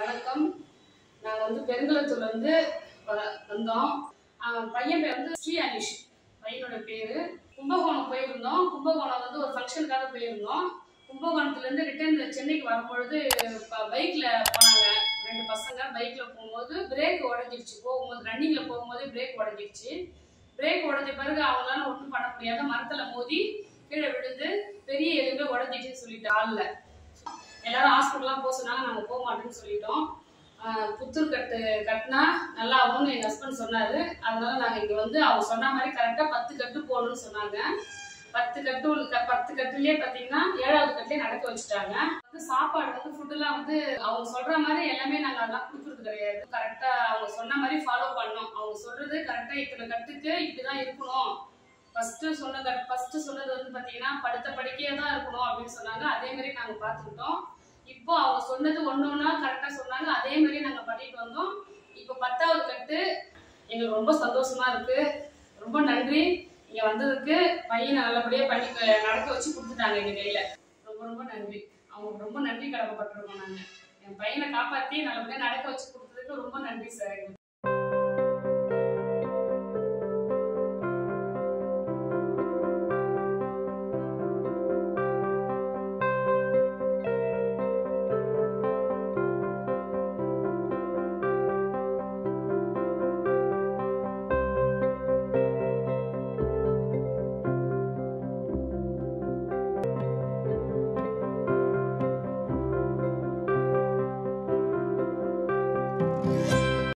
வணக்கம் நாங்கள் வந்து பெருங்குளத்தூர்ல இருந்து வ- வந்தோம் அவன் பையன் பேர் வந்து ஸ்ரீ அனிஷ் பையனோட பேர் கும்பகோணம் போயிருந்தோம் கும்பகோணம் வந்து ஒரு ஃபங்க்ஷனுக்காக போயிருந்தோம் கும்பகோணத்துலேருந்து ரிட்டர்ன் சென்னைக்கு வரும்பொழுது பைக்கில் போனாங்க ரெண்டு பசங்க பைக்கில் போகும்போது பிரேக் உடஞ்சிருச்சு போகும்போது ரன்னிங்கில் போகும்போதே பிரேக் உடஞ்சிருச்சு பிரேக் உடஞ்ச பிறகு அவங்களால ஒன்றும் பண்ண முடியாத மரத்தில் மோதி கீழே விழுந்து பெரிய எலும்பு உடஞ்சிச்சுன்னு சொல்லிட்டு ஆளில் எல்லாரும் ஹாஸ்பிட்டல்லாம் போக சொன்னாங்க நாங்கள் போக மாட்டோம்னு சொல்லிட்டோம் ஆஹ் புத்தூர் கட்டு கட்டினா நல்லா ஆகும்னு எங்கள் ஹஸ்பண்ட் சொன்னார் அதனால நாங்கள் இங்கே வந்து அவங்க சொன்ன மாதிரி கரெக்டாக பத்து கட்டு போடணும்னு சொன்னாங்க பத்து கட்டு உள்ள- க- பத்து கட்டுலயே பார்த்தீங்கன்னா ஏழாவது கட்டுலயே நடக்க வச்சுட்டாங்க வந்து சாப்பாடு வந்து ஃபுட்டுலாம் வந்து அவங்க சொல்ற மாதிரி எல்லாமே நாங்கள் அதெல்லாம் கொடுக்குறது கிடையாது கரெக்டாக அவங்க சொன்ன மாதிரி ஃபாலோ பண்ணோம் அவங்க சொல்றது கரெக்டாக இத்தனை கட்டுக்கு இப்படிதான் இருக்கணும் ஃபர்ஸ்ட் சொன்ன கட் ஃபர்ஸ்ட் சொன்னது வந்து பார்த்தீங்கன்னா படுத்த படிக்கையே தான் இருக்கணும் அப்படின்னு சொன்னாங்க அதே மாதிரி நாங்கள் பார்த்துக்கிட்டோம் இப்போ அவங்க சொன்னது ஒன்று ஒன்றா கரெக்டாக சொன்னாங்க அதே மாதிரி நாங்கள் பண்ணிட்டு வந்தோம் இப்போ பத்தாவது கட்டு எங்களுக்கு ரொம்ப சந்தோஷமா இருக்கு ரொம்ப நன்றி இங்க வந்ததுக்கு பையனை நல்லபடியா பண்ணி க- நடக்க வச்சு கொடுத்துட்டாங்க எங்க கையில ரொம்ப ரொம்ப நன்றி அவங்களுக்கு ரொம்ப நன்றி கடமைப்பட்டிருக்கோம் நாங்க என் பையனை காப்பாத்தி நல்லபடியா நடக்க வச்சு கொடுத்ததுக்கு ரொம்ப நன்றி சார்